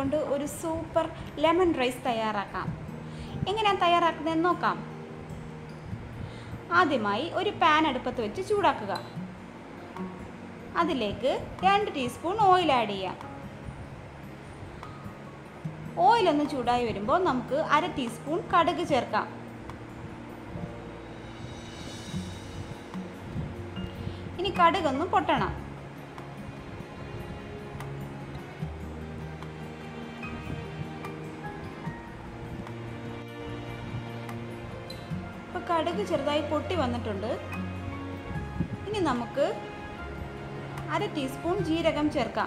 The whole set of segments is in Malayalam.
കൊണ്ട് ഒരു സൂപ്പർ ലെമൺ റൈസ് തയ്യാറാക്കാം എങ്ങനെയാണ് തയ്യാറാക്കുന്നതെന്ന് നോക്കാം ആദ്യമായി ഒരു പാൻ അടുപ്പത്ത് വെച്ച് ചൂടാക്കുക അതിലേക്ക് രണ്ട് ടീസ്പൂൺ ഓയിൽ ആഡ് ചെയ്യാം ഓയിലൊന്ന് ചൂടായി വരുമ്പോൾ നമുക്ക് അര ടീസ്പൂൺ കടുക് ചേർക്കാം ഇനി കടുകൊന്ന് പൊട്ടണം ഇപ്പോൾ കടുക് ചെറുതായി പൊട്ടി വന്നിട്ടുണ്ട് ഇനി നമുക്ക് അര ടീസ്പൂൺ ജീരകം ചേർക്കാം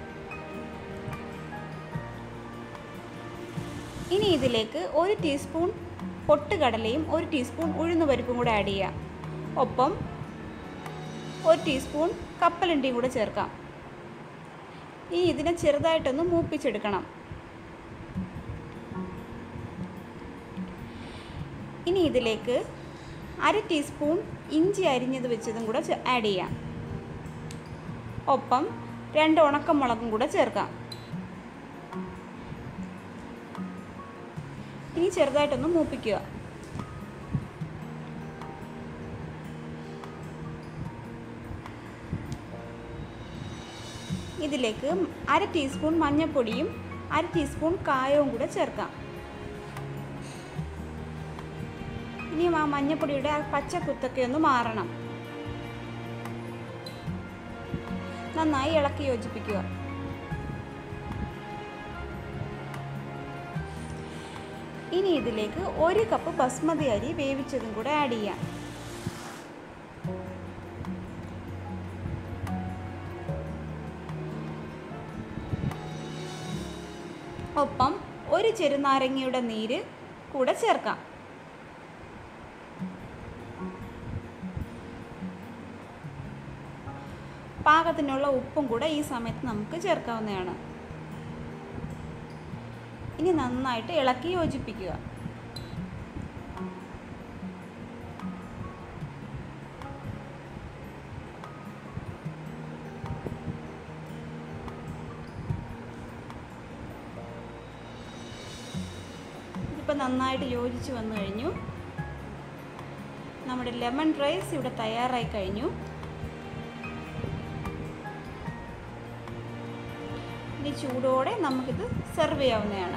ഇനി ഇതിലേക്ക് ഒരു ടീസ്പൂൺ പൊട്ടുകടലയും ഒരു ടീസ്പൂൺ ഉഴുന്നുപരിപ്പും കൂടെ ആഡ് ചെയ്യാം ഒപ്പം ഒരു ടീസ്പൂൺ കപ്പലണ്ടിയും കൂടെ ചേർക്കാം ഇനി ഇതിനെ ചെറുതായിട്ടൊന്ന് മൂപ്പിച്ചെടുക്കണം ഇനി ഇതിലേക്ക് അര ടീസ്പൂൺ ഇഞ്ചി അരിഞ്ഞത് വെച്ചതും കൂടെ ആഡ് ചെയ്യാം ഒപ്പം രണ്ട് ഉണക്കമുളകും കൂടെ ചേർക്കാം ഇനി ചെറുതായിട്ടൊന്ന് മൂപ്പിക്കുക ഇതിലേക്ക് അര ടീസ്പൂൺ മഞ്ഞൾപ്പൊടിയും അര ടീസ്പൂൺ കായവും കൂടെ ചേർക്കാം ഇനി ആ മഞ്ഞൾപ്പൊടിയുടെ ആ പച്ച കുത്തൊക്കെ ഒന്ന് മാറണം നന്നായി ഇളക്കി യോജിപ്പിക്കുക ഇനി ഇതിലേക്ക് ഒരു കപ്പ് ബസ്മതി അരി വേവിച്ചതും കൂടെ ആഡ് ചെയ്യാം ഒപ്പം ഒരു ചെറുനാരങ്ങയുടെ നീര് കൂടെ ചേർക്കാം പാകത്തിനുള്ള ഉപ്പും കൂടെ ഈ സമയത്ത് നമുക്ക് ചേർക്കാവുന്നതാണ് ഇനി നന്നായിട്ട് ഇളക്കി യോജിപ്പിക്കുക ഇതിപ്പോൾ നന്നായിട്ട് യോജിച്ച് വന്നു കഴിഞ്ഞു നമ്മുടെ ലെമൺ റൈസ് ഇവിടെ തയ്യാറായി കഴിഞ്ഞു ഇനി ചൂടോടെ നമുക്കിത് സെർവ് ചെയ്യാവുന്നതാണ്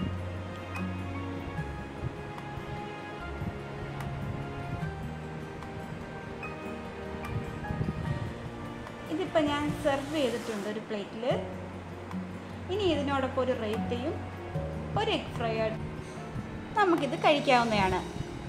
ഇതിപ്പോൾ ഞാൻ സെർവ് ചെയ്തിട്ടുണ്ട് ഒരു പ്ലേറ്റിൽ ഇനി ഇതിനോടൊപ്പം ഒരു റേറ്റയും ഒരു എഗ് ഫ്രൈ നമുക്കിത് കഴിക്കാവുന്നതാണ്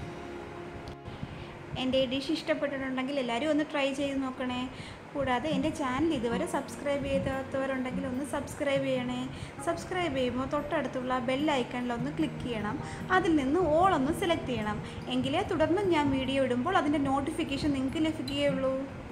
എൻ്റെ ഡിഷ് ഇഷ്ടപ്പെട്ടിട്ടുണ്ടെങ്കിൽ എല്ലാവരും ഒന്ന് ട്രൈ ചെയ്ത് നോക്കണേ കൂടാതെ എൻ്റെ ചാനൽ ഇതുവരെ സബ്സ്ക്രൈബ് ചെയ്താത്തവരുണ്ടെങ്കിൽ ഒന്ന് സബ്സ്ക്രൈബ് ചെയ്യണേ സബ്സ്ക്രൈബ് ചെയ്യുമ്പോൾ തൊട്ടടുത്തുള്ള ബെൽ ഐക്കണിലൊന്ന് ക്ലിക്ക് ചെയ്യണം അതിൽ നിന്ന് ഓൾ ഒന്ന് സെലക്ട് ചെയ്യണം എങ്കിലേ തുടർന്ന് ഞാൻ വീഡിയോ ഇടുമ്പോൾ അതിൻ്റെ നോട്ടിഫിക്കേഷൻ നിങ്ങൾക്ക് ലഭിക്കുകയുള്ളൂ